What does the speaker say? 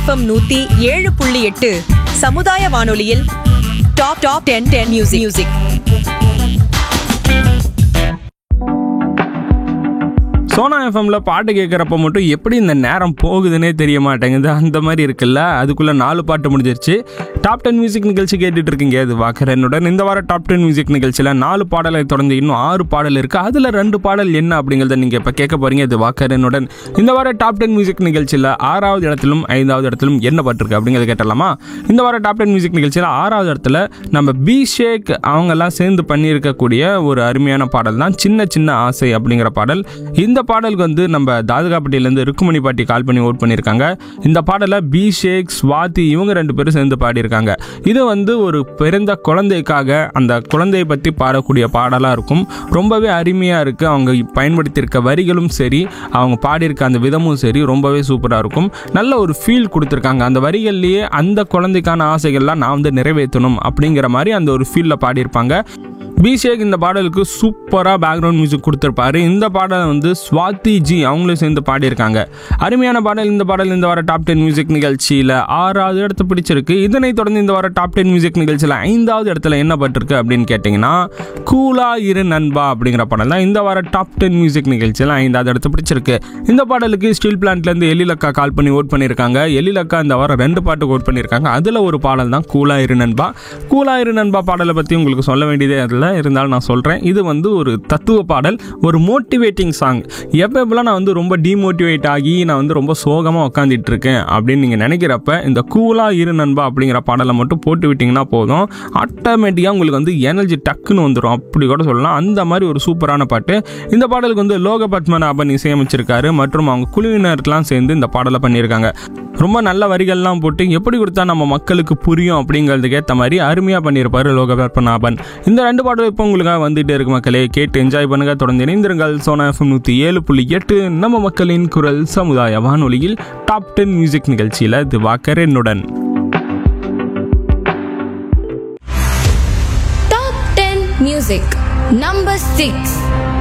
FM நூத்தி ஏழு புள்ளி எட்டு சமுதாய வானொலியில் top top ten ten music music Sona எஃப்எம்ல பாட்டு கேட்குறப்ப மட்டும் எப்படி இந்த நேரம் போகுதுன்னே தெரிய மாட்டேங்குது அந்த மாதிரி இருக்குல்ல அதுக்குள்ள நாலு பாட்டு முடிஞ்சிருச்சு டாப் டென் மியூசிக் நிகழ்ச்சி கேட்டுட்டு இருக்கீங்க இது வாக்கரனுடன் இந்த வாரம் டாப் டென் மியூசிக் நிகழ்ச்சியில் நாலு பாடலை தொடர்ந்து இன்னும் ஆறு பாடல் இருக்கு அதில் ரெண்டு பாடல் என்ன அப்படிங்கிறத நீங்கள் இப்போ கேட்க போறீங்க இது வாக்கரனுடன் இந்த வாரம் டாப் டென் மியூசிக் நிகழ்ச்சியில் ஆறாவது இடத்திலும் ஐந்தாவது இடத்திலும் என்ன பாட்டு இருக்கு அப்படிங்கிறத கேட்டலாமா இந்த வாரம் டாப் டென் மியூசிக் நிகழ்ச்சியில் ஆறாவது இடத்துல நம்ம பி ஷேக் அவங்கெல்லாம் சேர்ந்து பண்ணியிருக்கக்கூடிய ஒரு அருமையான பாடல் தான் சின்ன சின்ன ஆசை அப்படிங்கிற பாடல் இந்த பாடலுக்கு வந்து நம்ம தாதுகாப்பட்டியிலேருந்து ருக்குமணி பாட்டி கால் பண்ணி ஓட் பண்ணியிருக்காங்க இந்த பாடலை பி ஷேக் ஸ்வாதி இவங்க ரெண்டு பேரும் சேர்ந்து பாடியிருக்காங்க இது வந்து ஒரு பிறந்த குழந்தைக்காக அந்த குழந்தையை பற்றி பாடக்கூடிய பாடலாக இருக்கும் ரொம்பவே அருமையாக இருக்குது அவங்க பயன்படுத்தியிருக்க வரிகளும் சரி அவங்க பாடியிருக்க அந்த விதமும் சரி ரொம்பவே சூப்பராக இருக்கும் நல்ல ஒரு ஃபீல் கொடுத்துருக்காங்க அந்த வரிகள்லேயே அந்த குழந்தைக்கான ஆசைகள்லாம் நான் வந்து நிறைவேற்றணும் அப்படிங்கிற மாதிரி அந்த ஒரு ஃபீலில் பாடியிருப்பாங்க பிஷேக் இந்த பாடலுக்கு சூப்பராக பேக்ரவுண்ட் மியூசிக் கொடுத்துருப்பாரு இந்த பாடலை வந்து ஸ்வாதி ஜி அவங்களும் சேர்ந்து பாடியிருக்காங்க அருமையான பாடல் இந்த பாடல் இந்த வார டாப் டென் மியூசிக் நிகழ்ச்சியில் ஆறாவது இடத்த பிடிச்சிருக்கு இதனைத் தொடர்ந்து இந்த வார டாப் டென் மியூசிக் நிகழ்ச்சியில் ஐந்தாவது இடத்துல என்ன பட்டிருக்கு அப்படின்னு கேட்டிங்கன்னா கூலா இரு நண்பா அப்படிங்கிற பாடல் தான் இந்த வார டாப் டென் மியூசிக் நிகழ்ச்சியில் ஐந்தாவது இடத்த பிடிச்சிருக்கு இந்த பாடலுக்கு ஸ்டீல் பிளான்ட்லேருந்து எழிலக்கா கால் பண்ணி ஓட் பண்ணியிருக்காங்க எழிலக்கா இந்த வாரம் ரெண்டு பாட்டு ஓட் பண்ணியிருக்காங்க அதில் ஒரு பாடல் தான் கூலா இரு நண்பா கூலா இரு நண்பா பாடலை பற்றி உங்களுக்கு சொல்ல வேண்டியதே அதில் இருந்தாலும் நான் சொல்கிறேன் இது வந்து ஒரு தத்துவ பாடல் ஒரு மோட்டிவேட்டிங் சாங் எப்போ எப்போலாம் நான் வந்து ரொம்ப டிமோட்டிவேட் ஆகி நான் வந்து ரொம்ப சோகமாக உட்காந்துட்டு இருக்கேன் அப்படின்னு நீங்கள் நினைக்கிறப்ப இந்த கூலா இரு நண்பா அப்படிங்கிற பாடலை மட்டும் போட்டு விட்டிங்கன்னா போதும் ஆட்டோமேட்டிக்காக உங்களுக்கு வந்து எனர்ஜி டக்குன்னு வந்துடும் அப்படி கூட சொல்லலாம் அந்த மாதிரி ஒரு சூப்பரான பாட்டு இந்த பாடலுக்கு வந்து லோக பத்மநாபன் இசையமைச்சிருக்காரு மற்றும் அவங்க குழுவினர்லாம் சேர்ந்து இந்த பாடலை பண்ணியிருக்காங்க ரொம்ப நல்ல வரிகள்லாம் போட்டு எப்படி கொடுத்தா நம்ம மக்களுக்கு புரியும் அப்படிங்கிறதுக்கு ஏற்ற மாதிரி அருமையாக பண்ணியிருப்பாரு லோக பத்மநாபன் இந்த ரெண்டு பாடல் இப்போ உங்களுக்காக வந்துட்டே இருக்கு மக்களே கேட்டு என்ஜாய் பண்ணுங்க தொடர்ந்து இணைந்திருங்கள் சோனா எஃப்எம் நூற்றி ஏழு புள்ளி எட்டு நம்ம மக்களின் குரல் சமுதாய வானொலியில் டாப் டென் மியூசிக் நிகழ்ச்சியில் திவாகர் என்னுடன் Top 10 Music Number 6